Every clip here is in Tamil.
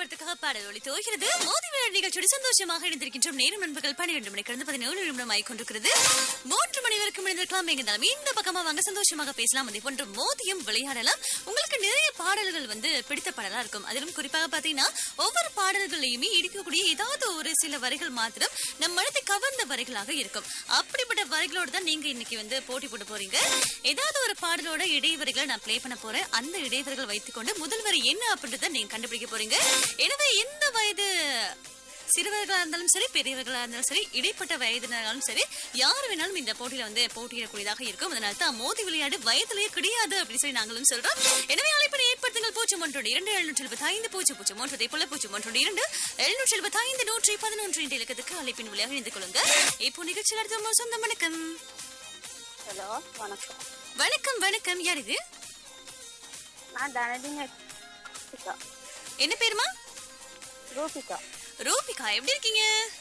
திரைப்படத்துக்காக பாடல் ஒளி தோகிறது மோதி விழா நிகழ்ச்சியோடு சந்தோஷமாக இணைந்திருக்கின்றோம் நேரம் நண்பர்கள் பன்னிரண்டு மணி கடந்து பதினேழு நிமிடம் ஆகி கொண்டிருக்கிறது மூன்று மணி வரைக்கும் இணைந்திருக்கலாம் எங்கிருந்தாலும் இந்த பக்கமா வாங்க சந்தோஷமாக பேசலாம் அதே போன்று மோதியும் விளையாடலாம் உங்களுக்கு நிறைய பாடல்கள் வந்து பிடித்த பாடலா இருக்கும் அதிலும் குறிப்பாக பாத்தீங்கன்னா ஒவ்வொரு பாடல்களையுமே இடிக்கக்கூடிய ஏதாவது ஒரு சில வரிகள் மாத்திரம் நம் மனதை கவர்ந்த வரிகளாக இருக்கும் அப்படிப்பட்ட வரிகளோடு தான் நீங்க இன்னைக்கு வந்து போட்டி போட போறீங்க ஏதாவது ஒரு பாடலோட இடைவரிகளை நான் ப்ளே பண்ண போறேன் அந்த இடைவரிகள் வைத்துக்கொண்டு முதல் வரி என்ன அப்படின்றத நீங்க கண்டுபிடிக்க போறீங்க எனவே எந்த வயது சிறுவர்களா இருந்தாலும் சரி பெரியவர்களா இருந்தாலும் சரி இடைப்பட்ட வயதினராலும் சரி யார் வேணாலும் இந்த போட்டியில வந்து போட்டியிடக்கூடியதாக இருக்கும் அதனால தான் மோதி விளையாடு வயதிலேயே கிடையாது அப்படின்னு சொல்லி நாங்களும் சொல்றோம் எனவே அழைப்படை ஏற்படுத்துங்கள் பூஜ்ஜியம் ஒன்றோடு இரண்டு எழுநூற்றி எழுபத்தி ஐந்து பூஜ்ஜியம் பூஜ்ஜியம் ஒன்று அதே போல பூஜ்ஜியம் ஒன்றோடு இரண்டு எழுநூற்றி எழுபத்தி ஐந்து நூற்றி பதினொன்று என்ற இலக்கத்துக்கு அழைப்பின் வழியாக இணைந்து கொள்ளுங்க இப்போ நிகழ்ச்சியில் அடுத்த உங்கள் சொந்தம் வணக்கம் ஹலோ வணக்கம் வணக்கம் வணக்கம் யார் இது நான் தனதிங்க ரூபிகா என்ன பேருமா ரூபிகா ரூபிகா எப்படி இருக்கீங்க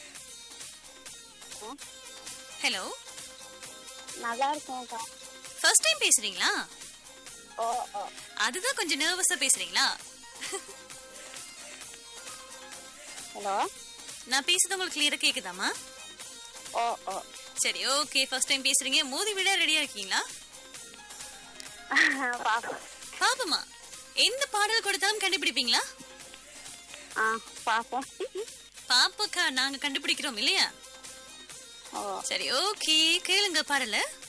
ம், ஹலோ நல்லா இருக்கேன்க்கா ஃபர்ஸ்ட் டைம் பேசுறீங்களா ஓ ஓ அதுதான் கொஞ்சம் நர்வஸா பேசுறீங்களா ஹலோ நான் பேசுறது உங்களுக்கு கிளியரா கேக்குதாமா ஓ ஓ சரி ஓகே ஃபர்ஸ்ட் டைம் பேசுறீங்க மோதி விட ரெடியா இருக்கீங்களா பாப்போம் பாப்போமா எந்த பாடல் கொடுத்தாலும் கண்டுபிடிப்பீங்களா ஆ பாப்போம் பாப்போக்கா நாங்க கண்டுபிடிக்கிறோம் இல்லையா ஓ சரி ஓகே கேளுங்க பாடல